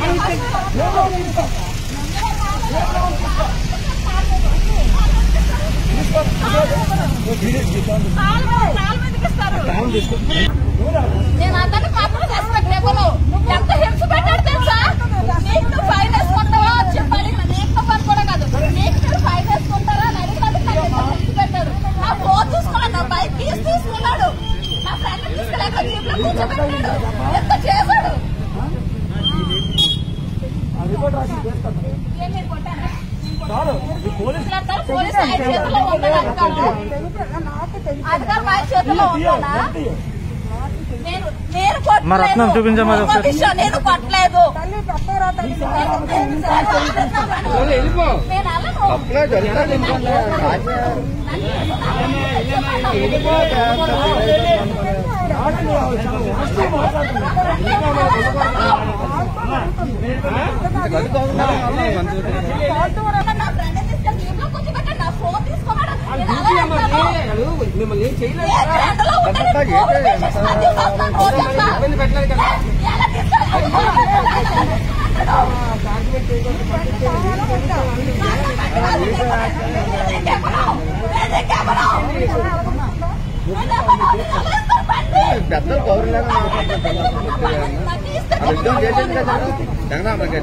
నేను అందరినీ మాత్రం రెస్పెక్ట్ ఇవ్వను ఎంత హింస పెట్టాడు తెలుసా నీకు నువ్వు ఫైన్ వేసుకుంటావా చెప్పాలి నీకు పని కూడా కాదు నీకు మీరు ఫైన్ వేసుకుంటారా అని అడిగినందుకు నాకు ఎంత హింస పెట్టాడు నా ఫోన్ తీసుకున్నాడు నా బైక్ తీసి తీసుకున్నాడు నా ఫ్రెండ్ తీసుకెళ్ళాక జీప్ లో కూర్చోబెట్టాడు ఎంత చేశాడు ఏం మీరు కొట్టారా? మాట్లాడతారు, పోలీసు ఆయన చేతిలో ఉండదు అధికారం అధికారం ఆయన చేతిలో ఉందా నేను నేను కొట్టలేదు. మరి రత్నం చూపించమ్మా అది ఒకసారి. ఇంకో విషయం, నేను కొట్టలేదు నేను వెళ్ళను. నా ఫ్రెండ్ తీసుకెళ్ళి జీప్లో కూర్చోబెట్టాడు. నా ఫోన్ తీసుకోమన్నాడు. నేను అలా వెళ్తాను. మిమ్మల్ని ఏం చేయలేదు ఏ గ్రాండ్లో ఉంటే నేను ఫోన్ చేసి మధ్య వస్తాను. ఫోన్ చేస్తా. ఇబ్బంది పెట్టలేదు కదా ఎలా తీసుకెళ్ళాలి? పెద్దలు పౌరులాగా అది యుద్ధం చేసేది కదా జగనామకి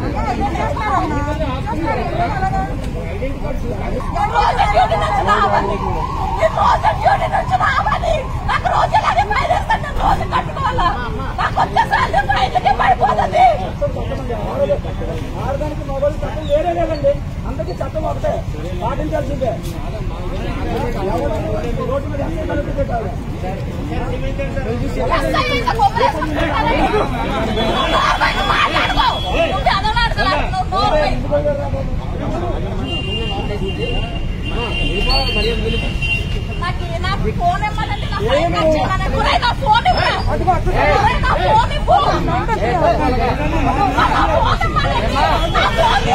పడిపోతుంది ఆడదానికి మొబైల్ చట్టం వేరే లేదండి అందరికీ చట్టం ఒకటే పాటించాల్సిందే ఎవరు రోడ్డు మీద ఎంత కలిపి పెట్టాలి నాకు నాకు ఫోన్ ఇవ్వాలంటే నా ఫోన్ నచ్చిందని కూడా నా ఫోన్ ఇవ్వరా నా ఫోన్ ఇవ్వు నా ఫోన్ ఇవ్వాలి నా ఫోన్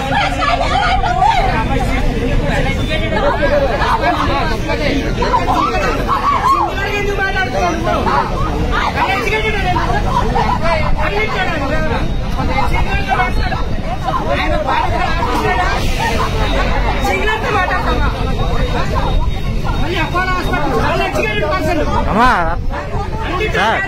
అమ్మా సార్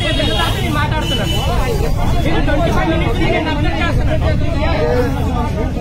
మాట్లాడుతున్నాను ట్వంటీ ఫైవ్ మినిట్స్ నేను అర్థం చేస్తున్నాను